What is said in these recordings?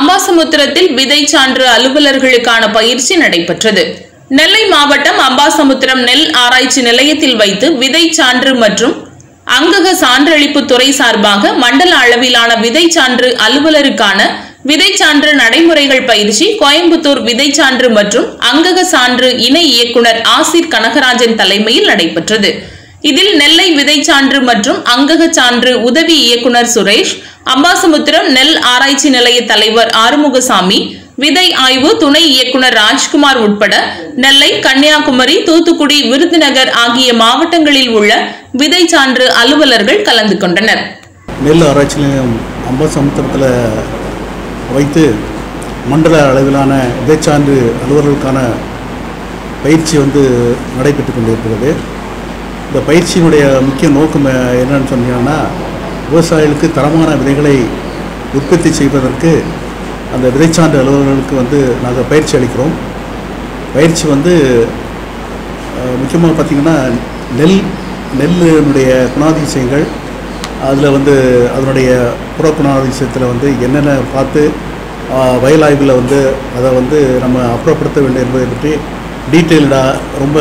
அம்பாசமுத்திரத்தில் விதை சான்று அலுவலர்களுக்கான பயிற்சி நடைபெற்றது நெல்லை மாவட்டம் அம்பாசமுத்திரம் நெல் ஆராய்ச்சி நிலையத்தில் வைத்து விதை சான்று மற்றும் அங்கக சான்றளிப்பு துறை சார்பாக மண்டல அளவிலான விதை சான்று அலுவலருக்கான விதை சான்று நடைமுறைகள் பயிற்சி கோயம்புத்தூர் விதை சான்று மற்றும் அங்கக சான்று இணை இயக்குனர் ஆசிர் கனகராஜன் தலைமையில் நடைபெற்றது இதில் நெல்லை விதை சான்று மற்றும் அங்கக சான்று உதவி இயக்குனர் சுரேஷ் அம்பாசமுத்திரம் நெல் ஆராய்ச்சி நிலைய தலைவர் ஆறுமுகசாமி விதை ஆய்வு துணை இயக்குனர் ராஜ்குமார் உட்பட நெல்லை கன்னியாகுமரி தூத்துக்குடி விருதுநகர் ஆகிய மாவட்டங்களில் உள்ள விதை சான்று அலுவலர்கள் கலந்து கொண்டனர் நெல் ஆராய்ச்சி நிலையம் அம்பாசமுத்திரத்தில் வைத்து மண்டல அளவிலான விதைச்சான்று அலுவலர்களுக்கான பயிற்சி வந்து நடைபெற்று கொண்டிருக்கிறது இந்த பயிற்சியினுடைய முக்கிய நோக்கம் அஹ், என்னன்னு சொன்னீங்கன்னா விவசாயிகளுக்கு தரமான விதைகளை உற்பத்தி செய்வதற்கு அந்த விதைச்சான்று அலுவலர்களுக்கு வந்து நாங்கள் பயிற்சி அளிக்கிறோம் பயிற்சி வந்து முக்கியமாக பார்த்திங்கன்னா நெல் நெல்லினுடைய குணாதிசயங்கள் அதில் வந்து அதனுடைய புற குணாதிசயத்தில் வந்து என்னென்ன பார்த்து ஆஹ், வயல் ஆய்வில் வந்து அதை வந்து நம்ம அப்புறப்படுத்த வேண்டும் என்பதை பற்றி டீட்டெயில்டாக ரொம்ப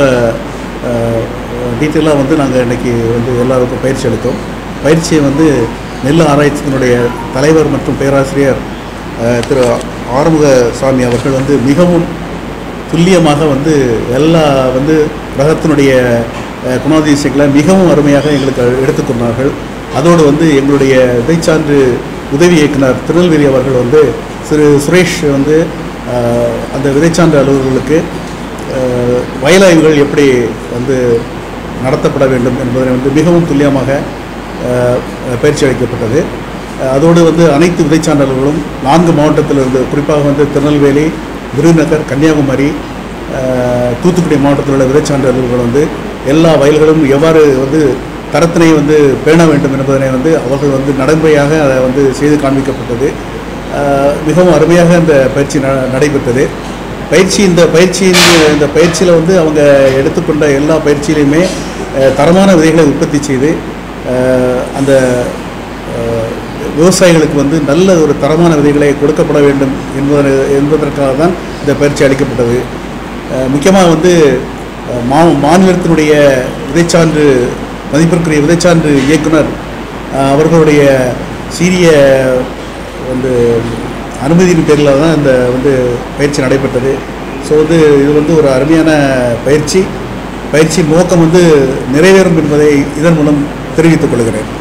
டீட்டெயிலாக வந்து நாங்கள் இன்றைக்கி வந்து எல்லாருக்கும் பயிற்சி அளித்தோம் பயிற்சியை வந்து நெல் ஆராய்ச்சியினுடைய தலைவர் மற்றும் பேராசிரியர் ஆஹ், திரு ஆறுமுகசாமி அவர்கள் வந்து மிகவும் துல்லியமாக வந்து எல்லா வந்து ரகத்தினுடைய அஹ், குணாதிசயங்களை மிகவும் அருமையாக எங்களுக்கு எடுத்துக் கொண்டார்கள் அதோடு வந்து எங்களுடைய விதைச்சான்று உதவி இயக்குனர் திருநெல்வேலி அவர்கள் வந்து திரு சுரேஷ் வந்து அஹ், அந்த விதைச்சான்று அலுவலர்களுக்கு அஹ், வயலாய்வுகள் எப்படி வந்து நடத்தப்பட வேண்டும் என்பதை வந்து மிகவும் துல்லியமாக அஹ், பயிற்சி அளிக்கப்பட்டது அஹ், அதோடு வந்து அனைத்து விதைச்சான்றல்களும் நான்கு மாவட்டத்திலிருந்து குறிப்பாக வந்து திருநெல்வேலி விருதுநகர் கன்னியாகுமரி அஹ், தூத்துக்குடி மாவட்டத்தில் உள்ள விதைச்சான்றல்கள் வந்து எல்லா வயல்களும் எவ்வாறு வந்து தரத்தினை வந்து பேண வேண்டும் என்பதனை வந்து அவர்கள் வந்து நடைமுறையாக அதை வந்து செய்து காண்பிக்கப்பட்டது அஹ், மிகவும் அருமையாக இந்த பயிற்சி ந நடைபெற்றது பயிற்சி இந்த பயிற்சியின் இந்த பயிற்சியில் வந்து அவங்க எடுத்துக்கொண்ட எல்லா பயிற்சியிலையுமே அஹ், தரமான விதைகளை உற்பத்தி செய்து அஹ், அந்த அஹ், விவசாயிகளுக்கு வந்து நல்ல ஒரு தரமான விதைகளை கொடுக்கப்பட வேண்டும் என்பதை என்பதற்காக தான் இந்த பயிற்சி அளிக்கப்பட்டது அஹ், முக்கியமாக வந்து அஹ், மா மாநிலத்தினுடைய விதைச்சான்று மதிப்பிற்குரிய விதைச்சான்று இயக்குனர் அஹ், அவர்களுடைய சீரிய வந்து அனுமதியின் பேரில் தான் இந்த வந்து பயிற்சி நடைபெற்றது ஸோ வந்து இது வந்து ஒரு அருமையான பயிற்சி பயிற்சியின் நோக்கம் வந்து நிறைவேறும் என்பதை இதன் மூலம் தெரிவித்துக் கொள்கிறேன்